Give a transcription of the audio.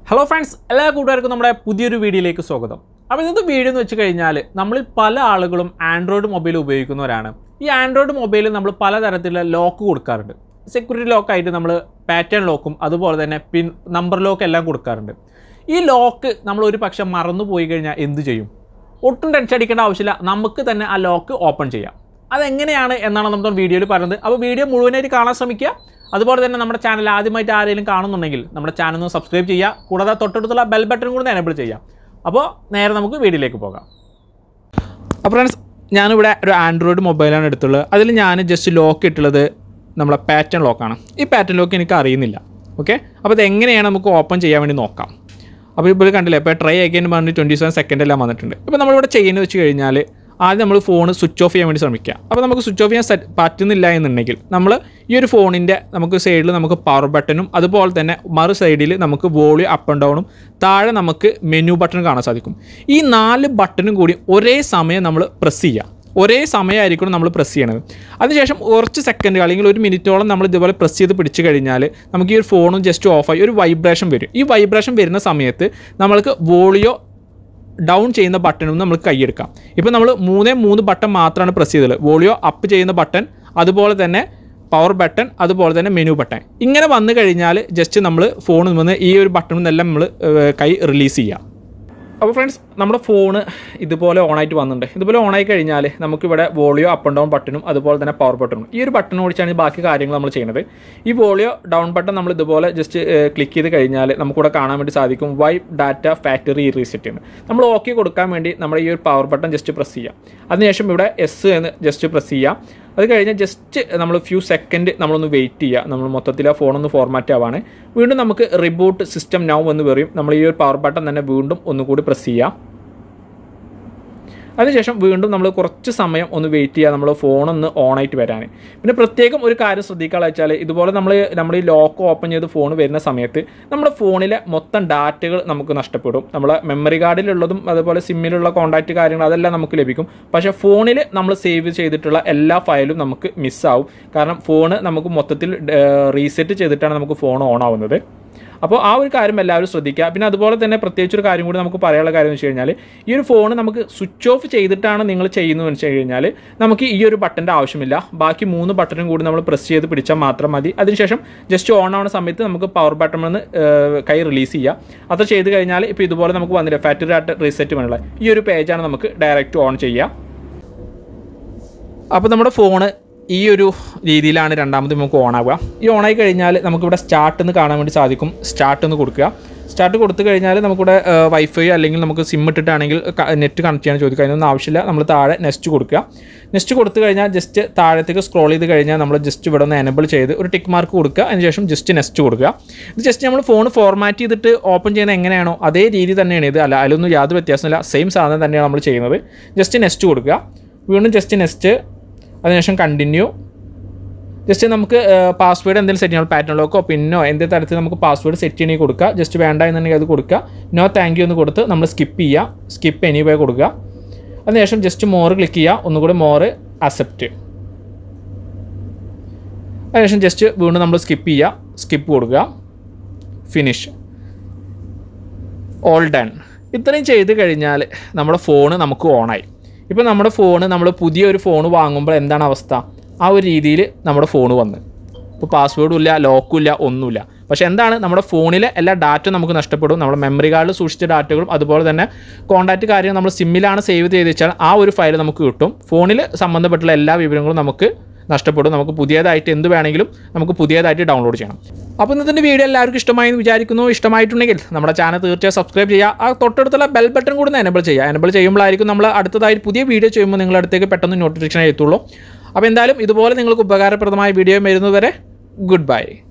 hello friends എല്ലാ കൂട്ടുകാർക്കും നമ്മുടെ പുതിയൊരു വീഡിയോയിലേക്ക് സ്വാഗതം അപ്പോൾ ഇന്നത്തെ വീഡിയോ എന്ന് വെച്ച് കഴിഞ്ഞാൽ നമ്മളിൽ പല ആളുകളും ആൻഡ്രോയിഡ് മൊബൈൽ ഉപയോഗിക്കുന്നവരാണ് ഈ ആൻഡ്രോയിഡ് മൊബൈലിൽ നമ്മൾ പലതരത്തിലുള്ള ലോക്ക് കൊടുക്കാറുണ്ട് സെക്യൂരിറ്റി ലോക്കായിട്ട് നമ്മൾ പാറ്റേൺ ലോക്കും അതുപോലെ തന്നെ പിൻ നമ്പർ ലോക്ക് എല്ലാം കൊടുക്കാറുണ്ട് ഈ ലോക്ക് നമ്മൾ ഒരു പക്ഷെ മറന്നു പോയി കഴിഞ്ഞാൽ എന്ത് ചെയ്യും ഒട്ടും ടെൻഷൻ അടിക്കേണ്ട ആവശ്യമില്ല നമുക്ക് തന്നെ ആ ലോക്ക് ഓപ്പൺ ചെയ്യാം അതെങ്ങനെയാണ് എന്നാണ് നമ്മൾ വീഡിയോയിൽ പറയുന്നത് അപ്പോൾ വീഡിയോ മുഴുവനായിട്ട് കാണാൻ ശ്രമിക്കുക അതുപോലെ തന്നെ നമ്മുടെ ചാനൽ ആദ്യമായിട്ട് ആരെങ്കിലും കാണുന്നുണ്ടെങ്കിൽ നമ്മുടെ ചാനൽ ഒന്ന് സബ്സ്ക്രൈബ് ചെയ്യുക കൂടാതെ തൊട്ടടുത്തുള്ള ബെൽ ബട്ടൺ കൂടി എനേബിൾ ചെയ്യാം അപ്പോൾ നേരെ നമുക്ക് വീഡിയോയിലേക്ക് പോകാം അപ്പോൾ ഫ്രണ്ട്സ് ഞാനിവിടെ ഒരു ആൻഡ്രോയിഡ് മൊബൈലാണ് എടുത്തുള്ളത് അതിൽ ഞാൻ ജസ്റ്റ് ലോക്ക് ഇട്ടുള്ളത് നമ്മളെ പാറ്റേൺ ലോക്കാണ് ഈ പാറ്റേൺ ലോക്ക് എനിക്ക് അറിയുന്നില്ല ഓക്കെ അപ്പോൾ ഇത് എങ്ങനെയാണ് നമുക്ക് ഓപ്പൺ ചെയ്യാൻ വേണ്ടി നോക്കാം അപ്പോൾ ഇപ്പോൾ കണ്ടില്ലേ ഇപ്പോൾ ട്രൈ ആക്കിയതിന് പറഞ്ഞ് ട്വൻറ്റി സെവൻ സെക്കൻഡ് എല്ലാം വന്നിട്ടുണ്ട് ഇപ്പോൾ നമ്മളിവിടെ ചെയ്യുന്നത് വെച്ച് കഴിഞ്ഞാൽ ആദ്യം നമ്മൾ ഫോൺ സ്വിച്ച് ഓഫ് ചെയ്യാൻ വേണ്ടി ശ്രമിക്കുക അപ്പോൾ നമുക്ക് സ്വിച്ച് ഓഫ് ചെയ്യാൻ സെറ്റ് പറ്റുന്നില്ല എന്നുണ്ടെങ്കിൽ നമ്മൾ ഈ ഒരു ഫോണിൻ്റെ നമുക്ക് സൈഡിൽ നമുക്ക് പവർ ബട്ടണും അതുപോലെ തന്നെ മറു സൈഡിൽ നമുക്ക് വോളിയം അപ്പ് ആൻഡ് ഡൗണും താഴെ നമുക്ക് മെനു ബട്ടൺ കാണാൻ സാധിക്കും ഈ നാല് ബട്ടണും കൂടി ഒരേ സമയം നമ്മൾ പ്രസ് ചെയ്യുക ഒരേ സമയമായിരിക്കണം നമ്മൾ പ്രസ് ചെയ്യണത് അതിനുശേഷം കുറച്ച് സെക്കൻഡ് അല്ലെങ്കിൽ ഒരു മിനിറ്റോളം നമ്മൾ ഇതുപോലെ പ്രസ് ചെയ്ത് പിടിച്ച് കഴിഞ്ഞാൽ നമുക്ക് ഈ ഒരു ഫോണും ജസ്റ്റ് ഓഫായി ഒരു വൈബ്രേഷൻ വരും ഈ വൈബ്രേഷൻ വരുന്ന സമയത്ത് നമ്മൾക്ക് വോളിയോ ഡൗൺ ചെയ്യുന്ന ബട്ടണും നമുക്ക് കൈയെടുക്കാം ഇപ്പോൾ നമ്മൾ മൂന്നേ മൂന്ന് ബട്ടൺ മാത്രമാണ് പ്രസ് ചെയ്തത് വോളിയോ അപ്പ് ചെയ്യുന്ന ബട്ടൺ അതുപോലെ തന്നെ പവർ ബട്ടൺ അതുപോലെ തന്നെ മെനു ബട്ടൺ ഇങ്ങനെ വന്നു കഴിഞ്ഞാൽ ജസ്റ്റ് നമ്മൾ ഫോണിൽ നിന്ന് ഈ ഒരു ബട്ടണിൽ നിന്നെല്ലാം നമ്മൾ ഏഹ്, കൈ റിലീസ് ചെയ്യാം അപ്പോൾ ഫ്രണ്ട്സ് നമ്മുടെ ഫോണ് ഇതുപോലെ ഓണായിട്ട് വന്നിട്ടുണ്ട് ഇതുപോലെ ഓണായി കഴിഞ്ഞാൽ നമുക്കിവിടെ വോളിയോ അപ്പ് ആൻഡ് ഡൗൺ ബട്ടണും അതുപോലെ തന്നെ പവർ ബട്ടണും ഈ ഒരു ബട്ടൺ ഓടിച്ചാണ് ബാക്കി കാര്യങ്ങൾ നമ്മൾ ചെയ്യുന്നത് ഈ വോളിയോ ഡൗൺ ബട്ടൺ നമ്മൾ ഇതുപോലെ ജസ്റ്റ് ക്ലിക്ക് ചെയ്ത് കഴിഞ്ഞാൽ നമുക്കിവിടെ കാണാൻ വേണ്ടി സാധിക്കും വൈപ്പ് ഡാറ്റ ഫാക്ടറി റീസെറ്റ് എന്ന് നമ്മൾ ഓക്കെ കൊടുക്കാൻ വേണ്ടി നമ്മുടെ ഈ ഒരു പവർ ബട്ടൺ ജസ്റ്റ് പ്രസ് ചെയ്യാം അതിനുശേഷം ഇവിടെ എസ് എന്ന് ജസ്റ്റ് പ്രസ് ചെയ്യാം അത് കഴിഞ്ഞ് ജസ്റ്റ് നമ്മൾ ഫ്യൂ സെക്കൻഡ് നമ്മളൊന്ന് വെയിറ്റ് ചെയ്യുക നമ്മൾ മൊത്തത്തിൽ ആ ഫോണൊന്ന് ഫോർമാറ്റ് ആവാണ് വീണ്ടും നമുക്ക് റിബൂട്ട് സിസ്റ്റം നൗ എന്ന് പറയും നമ്മൾ ഈ ഒരു പവർ ബട്ടൺ തന്നെ വീണ്ടും ഒന്നുകൂടി പ്രസ് ചെയ്യാം അതിനുശേഷം വീണ്ടും നമ്മൾ കുറച്ച് സമയം ഒന്ന് വെയിറ്റ് ചെയ്യുക നമ്മൾ ഫോണൊന്ന് ഓണായിട്ട് വരാൻ പിന്നെ പ്രത്യേകം ഒരു കാര്യം ശ്രദ്ധിക്കാന്ന് വെച്ചാൽ ഇതുപോലെ നമ്മൾ നമ്മൾ ഈ ലോക്ക് ഓപ്പൺ ചെയ്ത് ഫോൺ വരുന്ന സമയത്ത് നമ്മുടെ ഫോണിലെ മൊത്തം ഡാറ്റകൾ നമുക്ക് നഷ്ടപ്പെടും നമ്മളെ മെമ്മറി കാർഡിലുള്ളതും അതുപോലെ സിമ്മിലുള്ള കോൺടാക്റ്റ് കാര്യങ്ങൾ അതെല്ലാം നമുക്ക് ലഭിക്കും പക്ഷേ ഫോണിൽ നമ്മൾ സേവ് ചെയ്തിട്ടുള്ള എല്ലാ ഫയലും നമുക്ക് മിസ്സാവും കാരണം ഫോൺ നമുക്ക് മൊത്തത്തിൽ റീസെറ്റ് ചെയ്തിട്ടാണ് നമുക്ക് ഫോൺ ഓൺ ആവുന്നത് അപ്പോൾ ആ ഒരു കാര്യം എല്ലാവരും ശ്രദ്ധിക്കുക പിന്നെ അതുപോലെ തന്നെ പ്രത്യേകിച്ച് ഒരു കാര്യം കൂടി നമുക്ക് പറയാനുള്ള കാര്യം എന്ന് വെച്ച് കഴിഞ്ഞാൽ ഈ ഒരു ഫോൺ നമുക്ക് സ്വിച്ച് ഓഫ് ചെയ്തിട്ടാണ് നിങ്ങൾ ചെയ്യുന്നതെന്ന് വെച്ച് കഴിഞ്ഞാൽ നമുക്ക് ഈ ഒരു ബട്ടൻ്റെ ആവശ്യമില്ല ബാക്കി മൂന്ന് ബട്ടണും കൂടി നമ്മൾ പ്രസ് ചെയ്ത് പിടിച്ചാൽ മാത്രം മതി അതിനുശേഷം ജസ്റ്റ് ഓൺ ആവുന്ന സമയത്ത് നമുക്ക് പവർ ബട്ടൺ നിന്ന് കൈ റിലീസ് ചെയ്യുക അത് ചെയ്ത് കഴിഞ്ഞാൽ ഇപ്പോൾ ഇതുപോലെ നമുക്ക് വന്നില്ല ഫാക്ടറി ആയിട്ട് റീസെറ്റ് വേണമുള്ള ഈ ഒരു പേജാണ് നമുക്ക് ഡയറക്റ്റ് ഓൺ ചെയ്യുക അപ്പോൾ നമ്മുടെ ഫോണ് ഈ ഒരു രീതിയിലാണ് രണ്ടാമത് നമുക്ക് ഓൺ ആവുക ഈ ഓണായി കഴിഞ്ഞാൽ നമുക്കിവിടെ സ്റ്റാർട്ട് എന്ന് കാണാൻ വേണ്ടി സാധിക്കും സ്റ്റാർട്ട് എന്ന് കൊടുക്കുക സ്റ്റാർട്ട് കൊടുത്തു കഴിഞ്ഞാൽ നമുക്കിവിടെ വൈഫൈ അല്ലെങ്കിൽ നമുക്ക് സിം ഇട്ടിട്ടാണെങ്കിൽ നെറ്റ് കണക്ട് ചെയ്യാൻ ചോദിക്കുക അതിനൊന്നും ആവശ്യമില്ല നമ്മൾ താഴെ നെക്സ്റ്റ് കൊടുക്കുക നെക്സ്റ്റ് കൊടുത്തു കഴിഞ്ഞാൽ ജസ്റ്റ് താഴത്തേക്ക് സ്ക്രോൾ ചെയ്ത് കഴിഞ്ഞാൽ നമ്മൾ ജസ്റ്റ് ഇവിടെ ഒന്ന് എനബിൾ ചെയ്ത് ഒരു ടിക്ക് മാർക്ക് കൊടുക്കുക അതിനുശേഷം ജസ്റ്റ് നെക്സ്റ്റ് കൊടുക്കുക ഇത് ജസ്റ്റ് നമ്മൾ ഫോൺ ഫോർമാറ്റ് ചെയ്തിട്ട് ഓപ്പൺ ചെയ്യുന്നത് എങ്ങനെയാണോ അതേ രീതി തന്നെയാണ് ഇത് അല്ല അതിലൊന്നും യാതൊരു വ്യത്യാസമില്ല സെയിം സാധനം തന്നെയാണ് നമ്മൾ ചെയ്യുന്നത് ജസ്റ്റ് നെക്സ്റ്റ് കൊടുക്കുക വീണ്ടും ജസ്റ്റ് നെക്സ്റ്റ് അതിനുശേഷം കണ്ടിന്യൂ ജസ്റ്റ് നമുക്ക് പാസ്വേഡ് എന്തെങ്കിലും സെറ്റ് ചെയ്യണം പാറ്റേൺ ലോക്കോ പിന്നോ എന്തെങ്കിലും തരത്തിൽ നമുക്ക് പാസ്വേഡ് സെറ്റ് ചെയ്യണമെങ്കിൽ കൊടുക്കുക ജസ്റ്റ് വേണ്ട എന്നുണ്ടെങ്കിൽ അത് കൊടുക്കുക നോ താങ്ക് യു എന്ന് കൊടുത്ത് നമ്മൾ സ്കിപ്പ് ചെയ്യുക സ്കിപ്പ് എനിവേ കൊടുക്കുക അതിനുശേഷം ജസ്റ്റ് മോർ ക്ലിക്ക് ചെയ്യുക ഒന്നുകൂടി മോർ അക്സെപ്റ്റ് അതിനുശേഷം ജസ്റ്റ് വീണ്ടും നമ്മൾ സ്കിപ്പ് ചെയ്യുക സ്കിപ്പ് കൊടുക്കുക ഫിനിഷ് ഓൾ ഡൺ ഇത്രയും ചെയ്ത് കഴിഞ്ഞാൽ നമ്മുടെ ഫോണ് നമുക്ക് ഓണായി ഇപ്പോൾ നമ്മുടെ ഫോണ് നമ്മൾ പുതിയൊരു ഫോൺ വാങ്ങുമ്പോൾ എന്താണ് അവസ്ഥ ആ ഒരു രീതിയിൽ നമ്മുടെ ഫോൺ വന്ന് ഇപ്പോൾ പാസ്വേഡും ഇല്ല ലോക്കും ഇല്ല ഒന്നുമില്ല പക്ഷേ എന്താണ് നമ്മുടെ ഫോണിലെ എല്ലാ ഡാറ്റയും നമുക്ക് നഷ്ടപ്പെടും നമ്മുടെ മെമ്മറി കാർഡിൽ സൂക്ഷിച്ച ഡാറ്റകളും അതുപോലെ തന്നെ കോൺടാക്റ്റ് കാര്യം നമ്മൾ സിമ്മിലാണ് സേവ് ചെയ്ത് വെച്ചാൽ ആ ഒരു ഫയൽ നമുക്ക് കിട്ടും ഫോണിൽ സംബന്ധപ്പെട്ടുള്ള എല്ലാ വിവരങ്ങളും നമുക്ക് നഷ്ടപ്പെടും നമുക്ക് പുതിയതായിട്ട് എന്ത് വേണമെങ്കിലും നമുക്ക് പുതിയതായിട്ട് ഡൗൺലോഡ് ചെയ്യണം അപ്പോൾ ഇന്നത്തെ വീഡിയോ എല്ലാവർക്കും ഇഷ്ടമായി എന്ന് വിചാരിക്കുന്നു ഇഷ്ടമായിട്ടുണ്ടെങ്കിൽ നമ്മുടെ ചാനൽ തീർച്ചയായും സബ്സ്ക്രൈബ് ചെയ്യുക ആ തൊട്ടടുത്തുള്ള ബെൽ ബട്ടൺ കൂടി എനബിൾ ചെയ്യുക എനബിൾ ചെയ്യുമ്പോഴായിരിക്കും നമ്മൾ അടുത്തതായിട്ട് പുതിയ വീഡിയോ ചെയ്യുമ്പോൾ നിങ്ങളുടെ അടുത്തേക്ക് പെട്ടെന്ന് നോട്ടിഫിക്കേഷൻ എത്തുള്ളൂ അപ്പോൾ എന്തായാലും ഇതുപോലെ നിങ്ങൾക്ക് ഉപകാരപ്രദമായ വീഡിയോ വരുന്നതുവരെ ഗുഡ് ബൈ